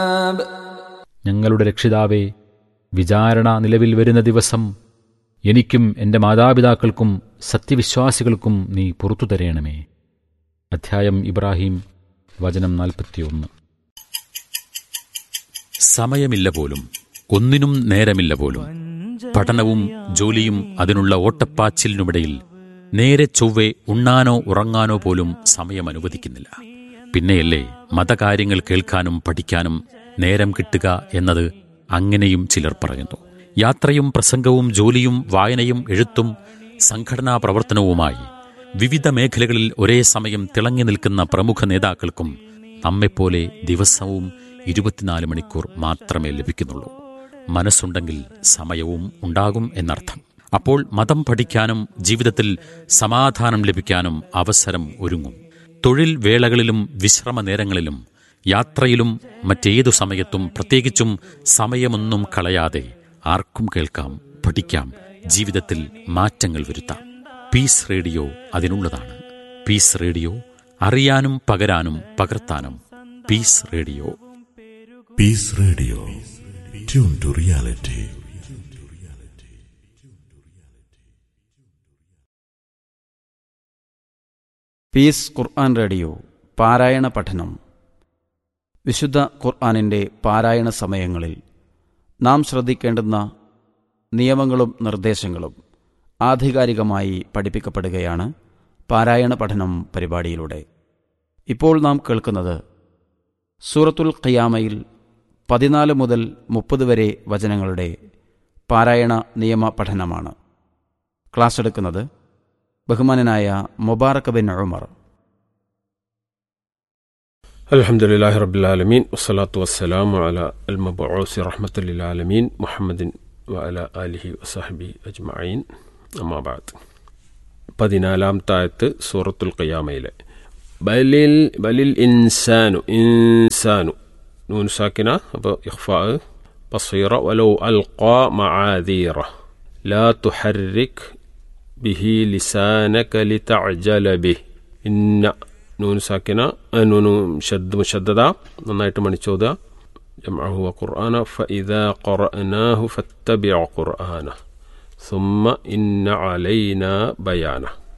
ഞങ്ങളുടെ രക്ഷിതാവേ വിചാരണ നിലവിൽ വരുന്ന ദിവസം എനിക്കും എൻ്റെ മാതാപിതാക്കൾക്കും സത്യവിശ്വാസികൾക്കും നീ പുറത്തു തരേണമേ അധ്യായം ഇബ്രാഹിം വചനം നാൽപ്പത്തിയൊന്ന് സമയമില്ല പോലും ഒന്നിനും നേരമില്ല പോലും പഠനവും ജോലിയും അതിനുള്ള ഓട്ടപ്പാച്ചിലിനുമിടയിൽ നേരെ ചൊവ്വെ ഉണ്ണാനോ ഉറങ്ങാനോ പോലും സമയം അനുവദിക്കുന്നില്ല പിന്നെയല്ലേ മതകാര്യങ്ങൾ കേൾക്കാനും പഠിക്കാനും നേരം കിട്ടുക എന്നത് അങ്ങനെയും ചിലർ പറയുന്നു യാത്രയും പ്രസംഗവും ജോലിയും വായനയും എഴുത്തും സംഘടനാ പ്രവർത്തനവുമായി വിവിധ മേഖലകളിൽ ഒരേ സമയം തിളങ്ങി നിൽക്കുന്ന പ്രമുഖ നേതാക്കൾക്കും നമ്മെപ്പോലെ ദിവസവും ഇരുപത്തിനാല് മണിക്കൂർ മാത്രമേ ലഭിക്കുന്നുള്ളൂ മനസ്സുണ്ടെങ്കിൽ സമയവും ഉണ്ടാകും എന്നർത്ഥം അപ്പോൾ മതം പഠിക്കാനും ജീവിതത്തിൽ സമാധാനം ലഭിക്കാനും അവസരം ഒരുങ്ങും തൊഴിൽ വേളകളിലും വിശ്രമ നേരങ്ങളിലും യാത്രയിലും മറ്റേതു സമയത്തും പ്രത്യേകിച്ചും സമയമൊന്നും കളയാതെ ആർക്കും കേൾക്കാം പഠിക്കാം ജീവിതത്തിൽ മാറ്റങ്ങൾ വരുത്താം പീസ് റേഡിയോ അതിനുള്ളതാണ് പീസ് റേഡിയോ അറിയാനും പകരാനും പകർത്താനും peace radio Peace Radio. Tune to reality. Peace Quran radio പാരായണ പഠനം വിശുദ്ധ ഖുർആനിൻ്റെ പാരായണ സമയങ്ങളിൽ നാം ശ്രദ്ധിക്കേണ്ടുന്ന നിയമങ്ങളും നിർദ്ദേശങ്ങളും ആധികാരികമായി പഠിപ്പിക്കപ്പെടുകയാണ് പാരായണ പഠനം പരിപാടിയിലൂടെ ഇപ്പോൾ നാം കേൾക്കുന്നത് സൂറത്തുൽ ഖിയാമയിൽ പതിനാല് മുതൽ മുപ്പത് വരെ വചനങ്ങളുടെ പാരായണ നിയമ പഠനമാണ് ക്ലാസ് എടുക്കുന്നത് ബഹുമാനനായ മുബാറക് ബിൻ ഉമർ الحمد لله رب العالمين والصلاة والسلام على المبعوث رحمة للعالمين محمد وعلى آله وصحبه أجمعين أما بعد പതിനാലാമത്തെ ആയത്ത് സൂറത്തുൽ ഖിയാമയിലെ ബലിൽ ബലിൽ ഇൻസാനു ഇൻസാനു നൂൻ സാക്കിന അപ്പോൾ ഇഖ്ഫാ ബസീറ വലോ അൽഖാ മആദീറ ലാ തുഹർരിക് ബിഹി ലിസാനക ലിതഅജല ബിഹി ഇന്ന നൂൻ സാക്കിന നൂനു ഷദ് മുഷദ്ദദ നന്നായിട്ട് മണിച്ചോദ جمعه وقرآن فإذا قرأناه فاتبع قرآنه ثم إن علينا بيانه